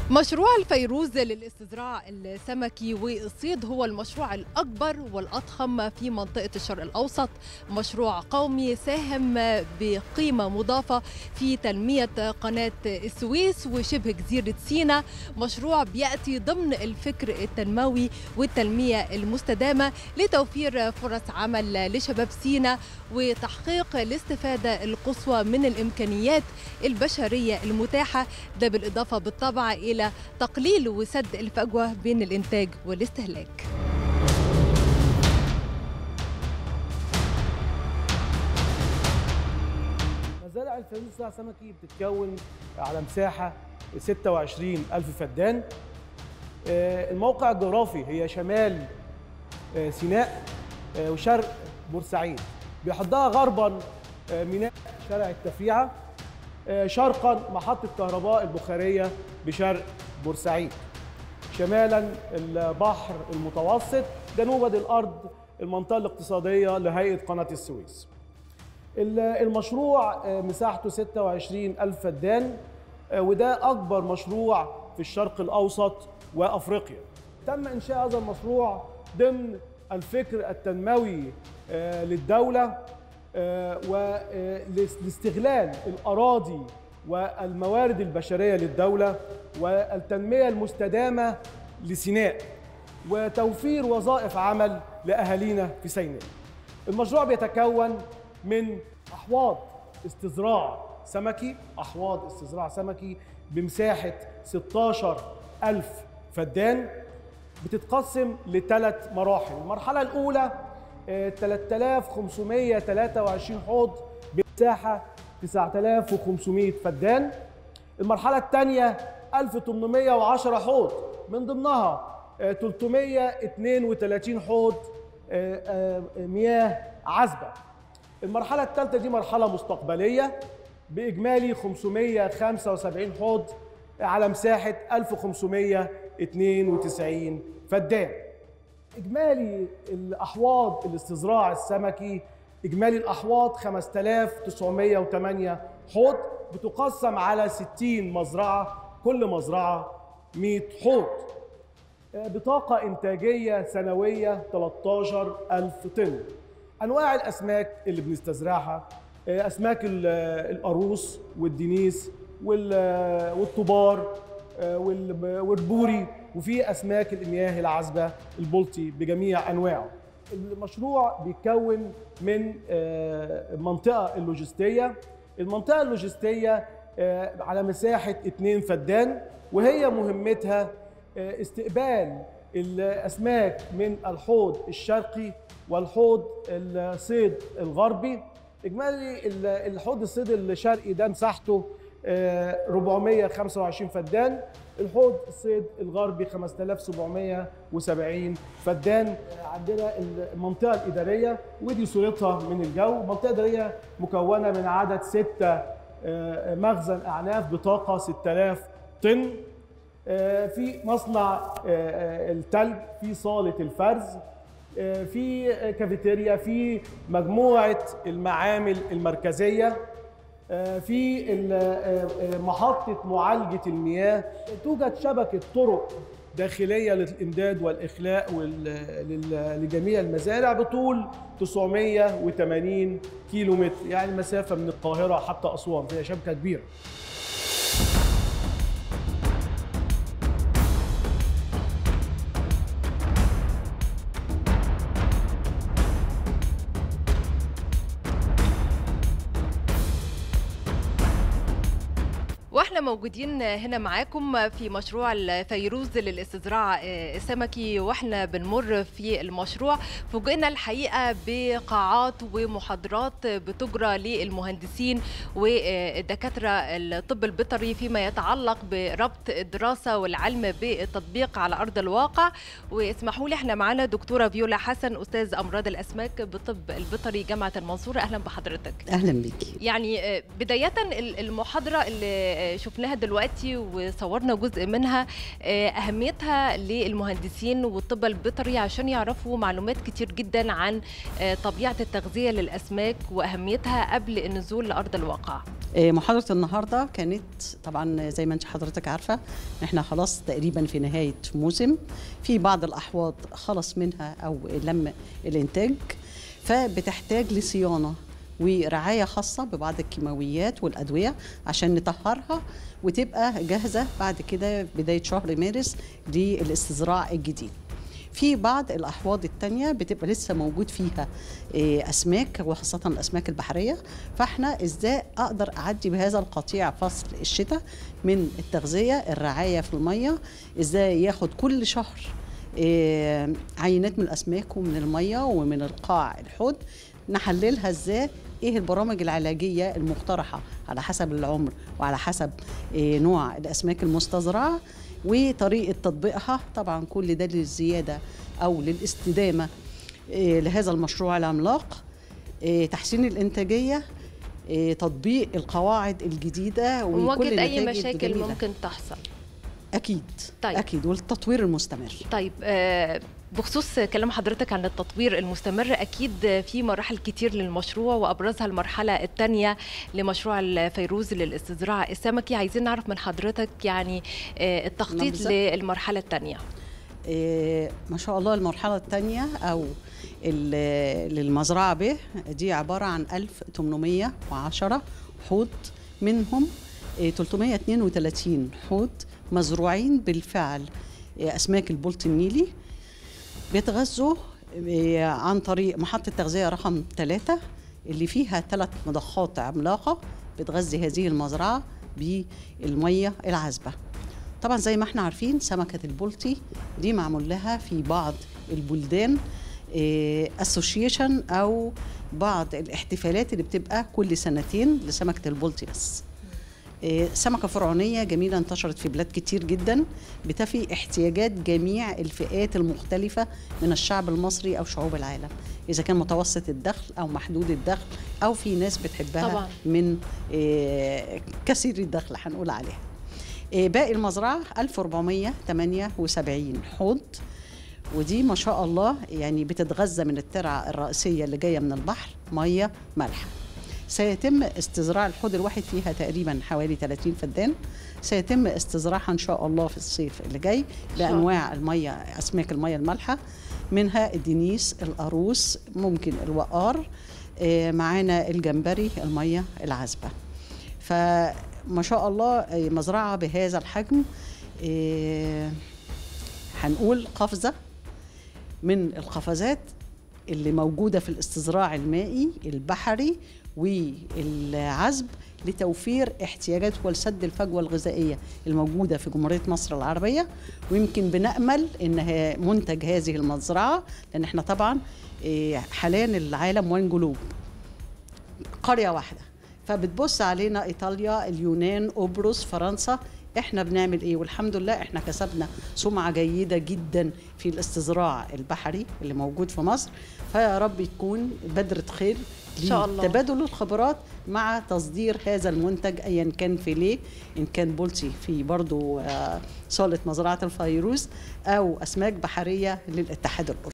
مشروع الفيروز للاستزراع السمكي والصيد هو المشروع الأكبر والأضخم في منطقة الشرق الأوسط مشروع قومي ساهم بقيمة مضافة في تنمية قناة السويس وشبه جزيرة سيناء مشروع بيأتي ضمن الفكر التنموي والتنمية المستدامة لتوفير فرص عمل لشباب سيناء وتحقيق الاستفادة القصوى من الإمكانيات البشرية المتاحة ده بالإضافة بالطبع إلى تقليل وسد الفجوة بين الإنتاج والاستهلاك مزارع الفيروز الصناعي السمكي بتتكون على مساحة 26 ألف فدان آه، الموقع الجغرافي هي شمال آه، سيناء آه، وشرق بورسعيد بيحضها غربا آه، ميناء شارع التفريعة آه، شرقا محطة كهرباء البخارية بشرق بورسعيد شمالا البحر المتوسط جنوبا الأرض المنطقة الاقتصادية لهيئة قناة السويس ال- المشروع آه، مساحته 26 ألف فدان آه، وده أكبر مشروع في الشرق الأوسط وأفريقيا تم إنشاء هذا المشروع ضمن الفكر التنموي آه، للدولة ولاستغلال الأراضي والموارد البشرية للدولة والتنمية المستدامة لسيناء وتوفير وظائف عمل لأهالينا في سيناء المشروع بيتكون من أحواض استزراع سمكي أحواض استزراع سمكي بمساحة 16 ألف فدان بتتقسم لثلاث مراحل المرحلة الأولى آه، 3523 حوض بمساحة 9500 فدان المرحلة الثانية 1810 حوض من ضمنها آه، 332 حوض آه، آه، مياه عذبة المرحلة الثالثة دي مرحلة مستقبلية بإجمالي 575 حوض على مساحة 1592 فدان إجمالي الأحواض الاستزراع السمكي إجمالي الأحواض 5908 حوض بتقسم على 60 مزرعة كل مزرعة 100 حوض بطاقة إنتاجية سنوية 13 ألف طن أنواع الأسماك اللي بنستزرعها أسماك ال- القاروص والدنيس وال- والطبار وال- والبوري وفي أسماك المياه العذبة البلطي بجميع أنواعه المشروع بيتكون من آه، منطقة اللوجستية المنطقة اللوجستية آه، على مساحة 2 فدان وهي مهمتها آه، استقبال الأسماك من الحوض الشرقي والحوض الصيد الغربي إجمالي ال- الحوض الصيد الشرقي ده مساحته آه، 425 فدان الحوض الصيد الغربي 5770 فدان عندنا المنطقة الإدارية ودي صورتها من الجو المنطقة الإدارية مكونة من عدد ستة آه، مخزن أعناف بطاقة 6000 طن آه، في مصنع آه، آه، التلج في صالة الفرز آه، في كافيتيريا في مجموعة المعامل المركزية آه، في ال- آه، آه، محطة معالجة المياه توجد شبكة طرق داخلية للإمداد والإخلاء وال- لل- لجميع المزارع بطول 980 كيلو متر يعني المسافة من القاهرة حتى أسوان فيها شبكة كبيرة واحنا موجودين هنا معاكم في مشروع الفيروز للاستزراع السمكي واحنا بنمر في المشروع فوجئنا الحقيقه بقاعات ومحاضرات بتجرى للمهندسين والدكاتره الطب البيطري فيما يتعلق بربط الدراسه والعلم بالتطبيق على ارض الواقع واسمحوا لي احنا معانا دكتوره فيولا حسن استاذ امراض الاسماك بالطب البيطري جامعه المنصوره اهلا بحضرتك اهلا بيكي يعني آه، بداية ال- المحاضرة اللي آه، شفناها دلوقتي وصورنا جزء منها آه، اهميتها للمهندسين والطب البيطري عشان يعرفوا معلومات كتير جدا عن آه، طبيعه التغذيه للاسماك واهميتها قبل النزول لارض الواقع آه، محاضرة النهاردة كانت طبعا زي ما انت حضرتك عارفة إن احنا خلاص تقريبا في نهاية موسم في بعض الأحواض خلص منها أو لم الإنتاج فبتحتاج لصيانة ورعاية خاصة ببعض الكيماويات والأدوية عشان نطهرها وتبقى جاهزة بعد كده بداية شهر مارس للاستزراع الجديد في بعض الأحواض التانية بتبقى لسه موجود فيها إيه، أسماك وخاصة الأسماك البحرية فاحنا ازاي أقدر أعدي بهذا القطيع فصل الشتاء من التغذية الرعاية في المية ازاي ياخد كل شهر إيه، عينات من الأسماك ومن المية ومن القاع الحوض نحللها ازاي ايه البرامج العلاجيه المقترحه على حسب العمر وعلى حسب إيه نوع الاسماك المستزرعه وطريقه تطبيقها طبعا كل ده للزياده او للاستدامه إيه لهذا المشروع العملاق إيه تحسين الانتاجيه إيه تطبيق القواعد الجديده وكل ومواجهه اي النتائج مشاكل الجميلة. ممكن تحصل اكيد طيب. اكيد والتطوير المستمر طيب آه، بخصوص كلام حضرتك عن التطوير المستمر اكيد في مراحل كتير للمشروع وابرزها المرحله الثانيه لمشروع الفيروز للاستزراع السمكي عايزين نعرف من حضرتك يعني آه، التخطيط نبذة. للمرحله الثانيه إيه، ما شاء الله المرحلة الثانية أو ال- للمزرعة ب دي عبارة عن 1810 حوض منهم إيه، 332 حوض مزروعين بالفعل إيه، أسماك البلط النيلي بيتغذوا إيه، عن طريق محطة تغذية رقم ثلاثة اللي فيها ثلاث مضخات عملاقة بتغذي هذه المزرعة بالمية العذبة طبعا زي ما احنا عارفين سمكة البلطي دي معمول لها في بعض البلدان اسوشيشن او بعض الاحتفالات اللي بتبقى كل سنتين لسمكة البلطي بس إيه، سمكة فرعونية جميلة انتشرت في بلاد كتير جدا بتفي احتياجات جميع الفئات المختلفة من الشعب المصري أو شعوب العالم إذا كان متوسط الدخل أو محدود الدخل أو في ناس بتحبها طبعاً. من إيه، كثير الدخل هنقول عليها إيه، باقي المزرعة 1478 حوض ودي ما شاء الله يعني بتتغذى من الترعة الرئيسية اللي جاية من البحر مية مالحة سيتم استزراع الحوض الواحد فيها تقريبا حوالي 30 فدان سيتم استزراعها ان شاء الله في الصيف اللي جاي الله. بانواع الميه اسماك الميه المالحه منها الدنيس القاروص ممكن الوقار آه، معانا الجمبري الميه العذبه فما شاء الله آه، مزرعه بهذا الحجم آه، هنقول قفزه من القفزات اللي موجودة في الاستزراع المائي البحري والعزب لتوفير احتياجات ولسد الفجوة الغذائية الموجودة في جمهورية مصر العربية ويمكن بنأمل إنها منتج هذه المزرعة لأن احنا طبعا إيه، حاليا العالم وان جلوب قرية واحدة فبتبص علينا إيطاليا اليونان قبرص فرنسا احنا بنعمل ايه والحمد لله احنا كسبنا سمعة جيدة جدا في الاستزراع البحري اللي موجود في مصر فيا رب تكون بدرة خير إن شاء الله. تبادل الخبرات مع تصدير هذا المنتج ايا كان فيليه ان كان بولتي في برضو آه، صالة مزرعة الفيروز او اسماك بحرية للاتحاد الاوروبي